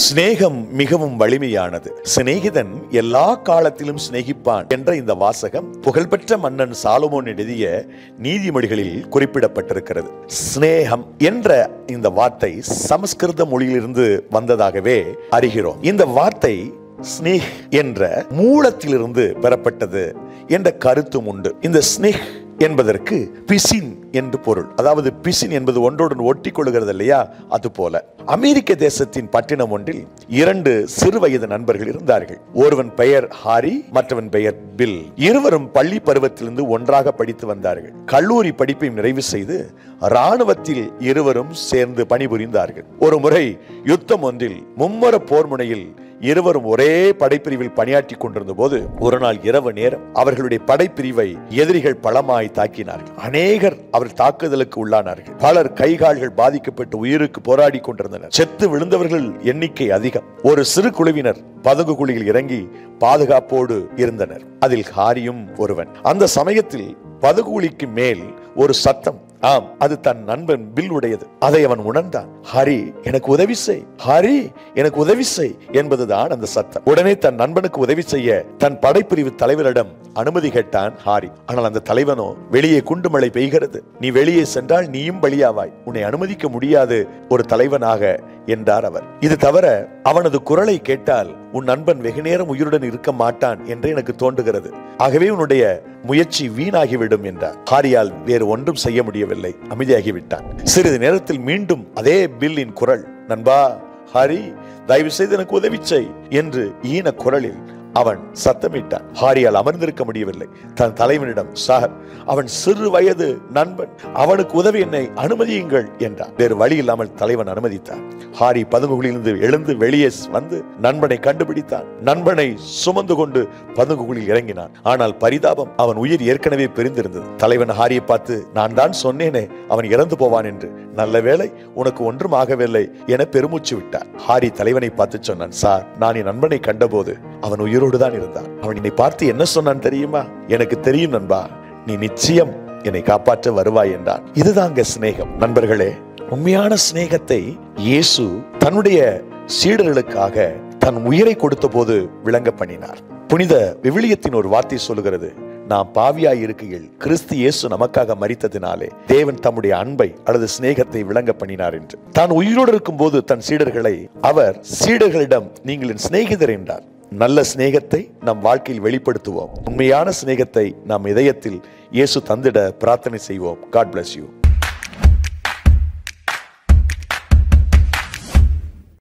சிநேகம் மிகவும் வலிமையானது சிநேகிதன் எல்லா காலத்திலும் சிநேகிப்பான் என்ற இந்த வாசகம் புகழ்பெற்ற மன்னன் சாலமோன் எழுதிய நீதிமொழிகளில் குறிப்பிடப்பட்டிருக்கிறது சிநேகம் என்ற இந்த வார்த்தை சமஸ்கிருத மொழியிலிருந்து வந்ததாகவே அறிகிறோம் இந்த வார்த்தை ஸ்னேக் என்ற மூலத்திலிருந்து பெறப்பட்டது என்ற கருத்தும் உண்டு இந்த ஸ்னேக் என்பதற்கு பிசின் என்று பொருள் அதாவது பிசின் என்பது ஒன்றோடு ஒட்டி கொள்கிறது இல்லையா அது போல அமெரிக்க தேசத்தின் பட்டினம் ஒன்றில் இரண்டு சிறு வயது நண்பர்கள் இருந்தார்கள் ஒருவன் பெயர் ஹாரி மற்றவன் பெயர் பில் இருவரும் பள்ளி பருவத்திலிருந்து ஒன்றாக படித்து வந்தார்கள் கல்லூரி படிப்பை நிறைவு செய்து ராணுவத்தில் இருவரும் சேர்ந்து பணிபுரிந்தார்கள் ஒரு முறை யுத்தம் ஒன்றில் மும்முர போர் முனையில் இருவரும் ஒரே படைப்பிரிவில் பணியாற்றி கொண்டிருந்த போது ஒரு நாள் இரவு நேரம் அவர்களுடைய படைப்பிரிவை எதிரிகள் பலமாய் தாக்கினார்கள் அநேகர் அவர் தாக்குதலுக்கு உள்ளானார்கள் பலர் கைகால்கள் பாதிக்கப்பட்டு உயிருக்கு போராடி கொண்டிருந்தனர் செத்து விழுந்தவர்கள் எண்ணிக்கை அதிகம் ஒரு சிறு குழுவினர் பதகு குழியில் இறங்கி பாதுகாப்போடு இருந்தனர் அதில் ஹாரியும் ஒருவன் அந்த சமயத்தில் பதுகுழிக்கு மேல் ஒரு சத்தம் ஆம் அது தன் நண்பன் பில் உடையது அதை அவன் உணர்ந்தான் ஹரி எனக்கு உதவி செய் ஹரி எனக்கு உதவி செய் என்பதுதான் அந்த சத்தம் உடனே தன் நண்பனுக்கு உதவி செய்ய தன் படைப்பிரிவு தலைவரிடம் அனுமதி கேட்டான் ஹாரி ஆனால் அந்த தலைவனோ வெளியே குண்டு மழை பெய்கிறது நீ வெளியே சென்றால் நீயும் பலியாவாய் உன்னை அனுமதிக்க முடியாது ஒரு தலைவனாக என்றார் அவர் இது தவிர அவனது குரலை கேட்டால் உன் நண்பன் வெகு நேரம் உயிருடன் இருக்க மாட்டான் என்று எனக்கு தோன்றுகிறது ஆகவே உன்னுடைய முயற்சி வீணாகிவிடும் என்றார் ஹாரியால் வேறு ஒன்றும் செய்ய முடியவில்லை அமைதியாகிவிட்டான் சிறிது நேரத்தில் மீண்டும் அதே பில்லின் குரல் நண்பா ஹாரி தயவு செய்து எனக்கு உதவி செய் என்று ஈன குரலில் அவன் சத்தமிட்டான் ஹாரியால் அமர்ந்திருக்க முடியவில்லை தன் தலைவனிடம் சார் அவன் சிறு வயது நண்பன் அவனுக்கு உதவி என்னை அனுமதியுங்கள் என்றான் வேறு வழி இல்லாமல் தலைவன் அனுமதித்தான் ஹாரி பதுங்குகளிலிருந்து எழுந்து வெளியே வந்து நண்பனை கண்டுபிடித்தான் நண்பனை சுமந்து கொண்டு பதுங்குகளில் இறங்கினான் ஆனால் பரிதாபம் அவன் உயிர் ஏற்கனவே பிரிந்திருந்தது தலைவன் ஹாரியை பார்த்து நான் தான் சொன்னேனே அவன் இறந்து போவான் என்று நல்ல வேளை உனக்கு ஒன்றும் ஆகவில்லை என பெருமூச்சு விட்டார் ஹாரி தலைவனை பார்த்து சொன்னான் சார் நான் என் நண்பனை கண்டபோது அவன் உயிரோடு தான் இருந்தான் அவன் என்னை பார்த்து என்ன சொன்னான் தெரியுமா எனக்கு தெரியும் நண்பா நீ நிச்சயம் என்னை காப்பாற்ற வருவாய் என்றான் இதுதாங்க சிநேகம் நண்பர்களே உண்மையான சிநேகத்தை இயேசு தன்னுடைய சீடர்களுக்காக தன் உயிரை கொடுத்த போது விளங்க பண்ணினார் புனித விவிலியத்தின் ஒரு வார்த்தை சொல்லுகிறது நாம் பாவியாய் இருக்கையில் கிறிஸ்து இயேசு நமக்காக மரித்ததினாலே தேவன் தம்முடைய அன்பை அல்லது சிநேகத்தை விளங்க பண்ணினார் என்று தான் உயிரோடு இருக்கும் போது தன் சீடர்களை அவர் சீடர்களிடம் நீங்கள் என் சிநேகிதர் என்றார் நல்ல சிநேகத்தை நம் வாழ்க்கையில் வெளிப்படுத்துவோம் உண்மையான சிநேகத்தை நம் இதயத்தில் இயேசு தந்திட பிரார்த்தனை செய்வோம் காட் bless யூ